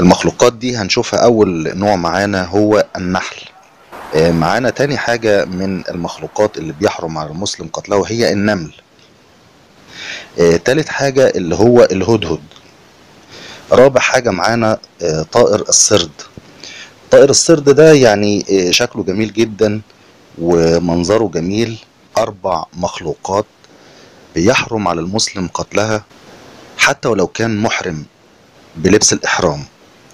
المخلوقات دي هنشوفها اول نوع معانا هو النحل آه، معانا تاني حاجة من المخلوقات اللي بيحرم على المسلم قتلها وهي النمل آه، تالت حاجة اللي هو الهدهد رابع حاجة معانا آه، طائر السرد طائر السرد ده يعني آه، شكله جميل جدا ومنظره جميل أربع مخلوقات بيحرم على المسلم قتلها حتى ولو كان محرم بلبس الإحرام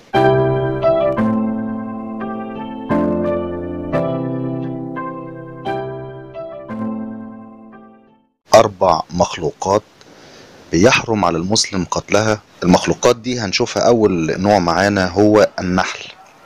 أربع مخلوقات بيحرم على المسلم قتلها المخلوقات دي هنشوفها أول نوع معانا هو النحل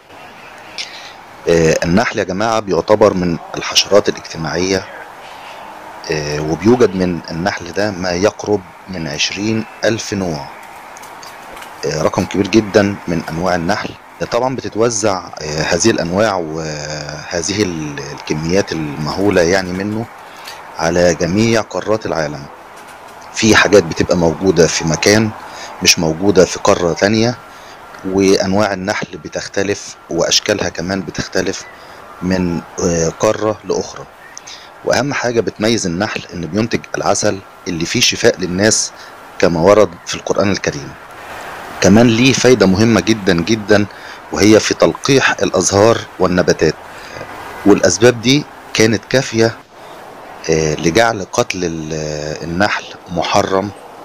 آه، النحل يا جماعة بيعتبر من الحشرات الاجتماعية آه، وبيوجد من النحل ده ما يقرب من عشرين ألف نوع آه، رقم كبير جدا من أنواع النحل طبعا بتتوزع آه، هذه الأنواع وهذه ال- الكميات المهولة يعني منه على جميع قارات العالم في حاجات بتبقى موجودة في مكان مش موجودة في قارة تانية وأنواع النحل بتختلف وأشكالها كمان بتختلف من آه، قارة لأخرى وأهم حاجة بتميز النحل إنه بينتج العسل اللي فيه شفاء للناس كما ورد في القرآن الكريم كمان ليه فايدة مهمة جدا جدا وهي في تلقيح الأزهار والنباتات والأسباب دي كانت كافية آه، لجعل قتل ال- آه، النحل محرم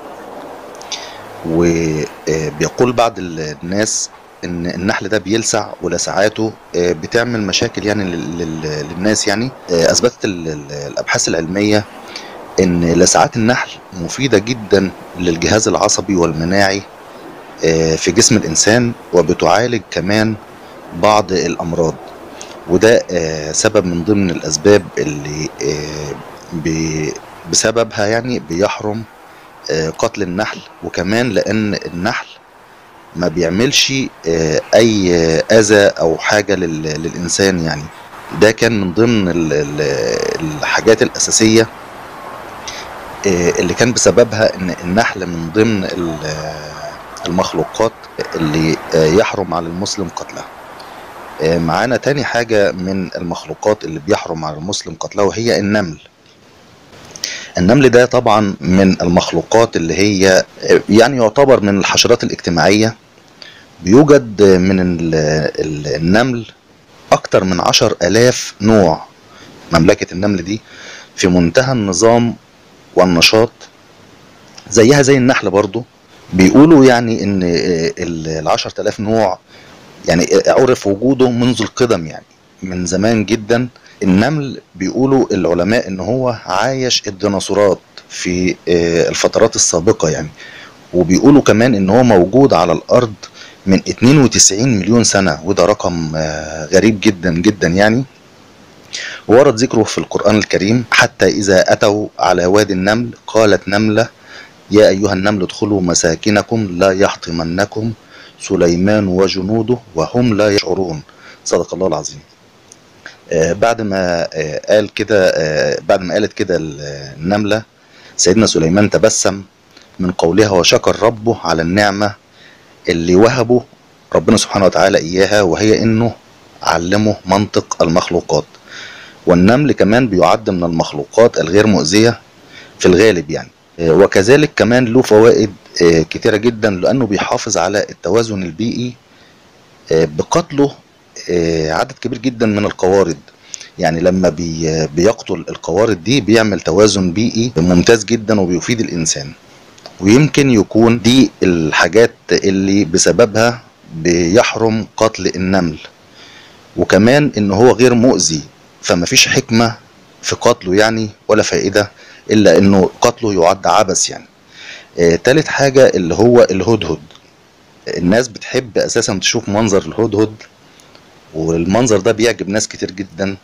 وبيقول بعض ال- الناس ان النحل ده بيلسع ولسعاته آه، بتعمل مشاكل يعني لل- لل- للناس يعني آه، اثبتت ال- ال- الابحاث العلميه ان لسعات النحل مفيده جدا للجهاز العصبي والمناعي آه، في جسم الانسان وبتعالج كمان بعض الامراض وده آه، سبب من ضمن الاسباب اللي آه، ب- بسببها يعني بيحرم آه، قتل النحل وكمان لان النحل ما بيعملش آه، اي آه، اذى او حاجه لل- للانسان يعني ده كان من ضمن ال- ال- الحاجات الاساسيه آه، اللي كان بسببها ان النحل من ضمن ال- آه، المخلوقات اللي آه، يحرم على المسلم قتلها آه، معانا تاني حاجة من المخلوقات اللي بيحرم على المسلم قتلها وهي النمل النمل ده طبعا من المخلوقات اللي هي آه، يعني يعتبر من الحشرات الاجتماعية بيوجد من ال- ال- النمل أكتر من عشر ألاف نوع مملكة النمل دي في منتهى النظام والنشاط زيها زي النحل برضو بيقولوا يعني ان ال- العشر تلاف نوع يعني عرف وجوده منذ القدم يعني من زمان جدا النمل بيقولوا العلماء ان هو عايش الديناصورات في آه، الفترات السابقة يعني وبيقولوا كمان ان هو موجود على الارض من 92 مليون سنة وده رقم آه، غريب جدا جدا يعني ورد ذكره في القرآن الكريم حتى إذا أتوا على وادي النمل قالت نملة يا أيها النمل ادخلوا مساكنكم لا يحطمنكم سليمان وجنوده وهم لا يشعرون صدق الله العظيم آه، بعد ما آه، قال كده آه، بعد ما قالت كده ال- النملة سيدنا سليمان تبسم من قولها وشكر ربه على النعمة اللي وهبه ربنا سبحانه وتعالى إياها وهي إنه علمه منطق المخلوقات والنمل كمان بيعد من المخلوقات الغير مؤذية في الغالب يعني آه، وكذلك كمان له فوائد آه، كتيرة جدا لأنه بيحافظ على التوازن البيئي آه، بقتله آه، عدد كبير جدا من القوارض يعني لما بي بيقتل القوارض دي بيعمل توازن بيئي ممتاز جدا وبيفيد الإنسان ويمكن يكون دي الحاجات اللي بسببها بيحرم قتل النمل وكمان ان هو غير مؤذي فما فيش حكمة في قتله يعني ولا فائدة الا انه قتله يعد عبث يعني آه تالت حاجة اللي هو الهدهد الناس بتحب اساسا تشوف منظر الهدهد والمنظر ده بيعجب ناس كتير جدا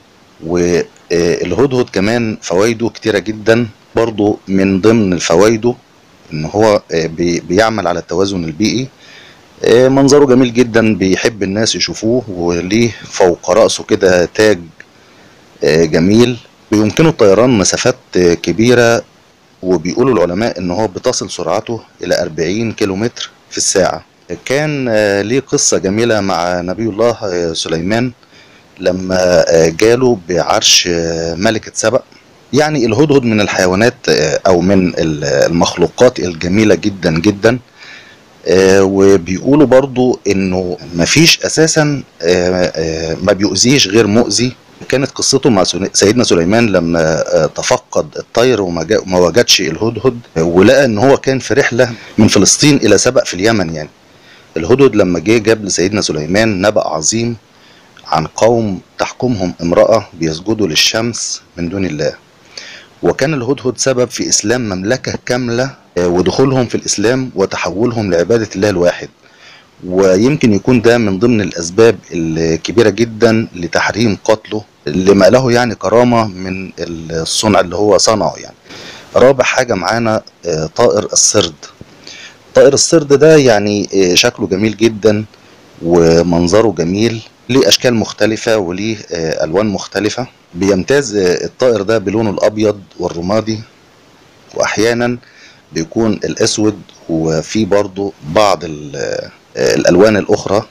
والهدهد كمان فوائده كتيرة جدا برضو من ضمن فوائده ان هو آه، بي- بيعمل على التوازن البيئي آه، منظره جميل جدا بيحب الناس يشوفوه وليه فوق رأسه كده تاج آه، جميل بيمكنه الطيران مسافات آه، كبيرة وبيقولوا العلماء ان هو بتصل سرعته الى 40 كيلومتر في الساعة كان آه، ليه قصة جميلة مع نبي الله آه، سليمان لما آه، جاله بعرش آه، ملكة سبأ يعني الهدهد من الحيوانات آه، أو من ال- المخلوقات الجميلة جدا جدا آه، وبيقولوا برضو انه مفيش اساسا آه، آه، ما بيؤذيش غير مؤذي كانت قصته مع سن- سيدنا سليمان لما آه، تفقد الطير وما جا- وما وجدش الهدهد آه، ولقى ان هو كان في رحله من فلسطين الى سبأ في اليمن يعني الهدهد لما جه جاب لسيدنا سليمان نبأ عظيم عن قوم تحكمهم امرأة بيسجدوا للشمس من دون الله وكان الهدهد سبب في إسلام مملكة كاملة آه، ودخولهم في الإسلام وتحولهم لعبادة الله الواحد ويمكن يكون ده من ضمن الأسباب الكبيرة جدا لتحريم قتله لما له يعني كرامة من الصنع اللي هو صنعه يعني رابع حاجة معانا آه، طائر السرد طائر السرد ده يعني آه، شكله جميل جدا ومنظره جميل ليه اشكال مختلفه وليه آه، الوان مختلفه بيمتاز آه، الطائر ده بلونه الابيض والرمادي واحيانا بيكون الاسود وفي برضه بعض ال- آه، الالوان الاخرى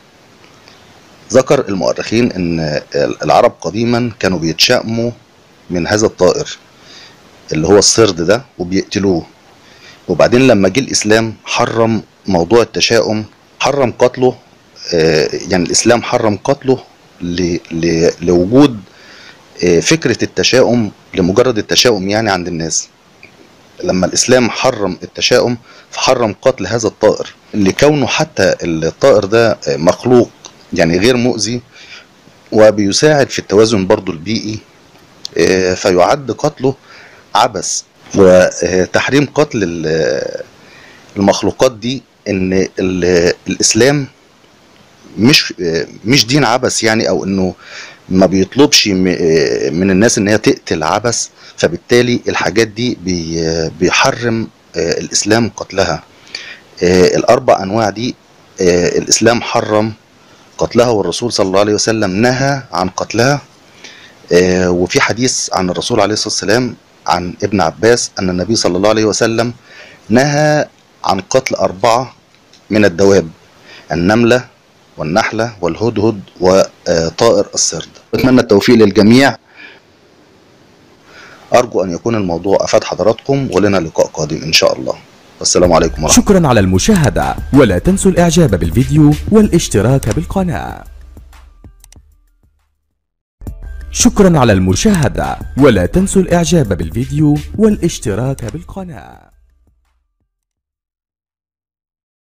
ذكر المؤرخين ان آه، العرب قديما كانوا بيتشائموا من هذا الطائر اللي هو السرد ده وبيقتلوه وبعدين لما جه الاسلام حرم موضوع التشاؤم حرم قتله آه، يعني الاسلام حرم قتله ل- ل- لوجود آه، فكره التشاؤم لمجرد التشاؤم يعني عند الناس لما الاسلام حرم التشاؤم فحرم قتل هذا الطائر لكونه حتى الطائر ده آه، مخلوق يعني غير مؤذي وبيساعد في التوازن برضو البيئي آه، فيعد قتله عبث وتحريم قتل ال- المخلوقات دي ان ال- الاسلام مش مش دين عبث يعني او انه ما بيطلبش م- من الناس ان هي تقتل عبث فبالتالي الحاجات دي بي- بيحرم آه، الاسلام قتلها آه، الاربع انواع دي آه، الاسلام حرم قتلها والرسول صلى الله عليه وسلم نهى عن قتلها آه، وفي حديث عن الرسول عليه الصلاه والسلام عن ابن عباس ان النبي صلى الله عليه وسلم نهى عن قتل اربعه من الدواب النمله والنحله والهدهد وطائر السرد اتمنى التوفيق للجميع ارجو ان يكون الموضوع افاد حضراتكم ولنا لقاء قادم ان شاء الله والسلام عليكم ورحمه شكرا على المشاهدة ولا تنسوا الاعجاب بالفيديو والاشتراك بالقناة شكرا على المشاهدة ولا تنسوا الاعجاب بالفيديو والاشتراك بالقناة